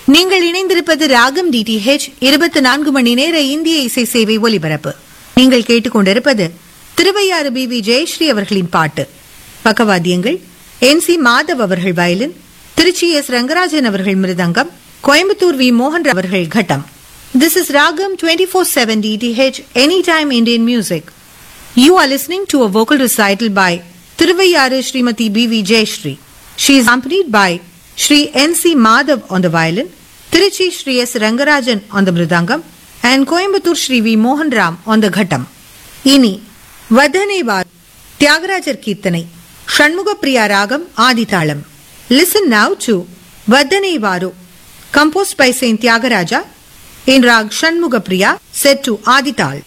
நீங்கள் இணைந்திருப்பது ராகம் டிடிஹெச் இருபத்தி நான்கு மணி நேர இந்திய இசை சேவை ஒலிபரப்பு நீங்கள் கேட்டுக்கொண்டிருப்பது திருவையாறு பி வி ஜெயஸ்ரீ அவர்களின் பாட்டு பக்கவாத்தியங்கள் என் சி மாதவ் அவர்கள் வயலின் திருச்சி எஸ் ரங்கராஜன் அவர்கள் மிருதங்கம் கோயம்புத்தூர் வி மோகன் அவர்கள் கட்டம் this is Raagam twenty four seven DTH any time Indian music You are listening to a vocal recital by Thiruvayaru Srimati B.V. Jayashree. She is accompanied by Sri N.C. Madhav on the violin, Tiruchi Sri S. Rangarajan on the mridangam, and Coimbatore Sri V. Mohan Ram on the ghattam. இனி வதனை வார் தியாகராஜர் கீர்த்தனை Shanmukhapriya ராகம் ஆதிதாளம் listen now to Vaddanevaru composed by saint Tyagaraja in raga Shanmukhapriya set to ஆதிதாள்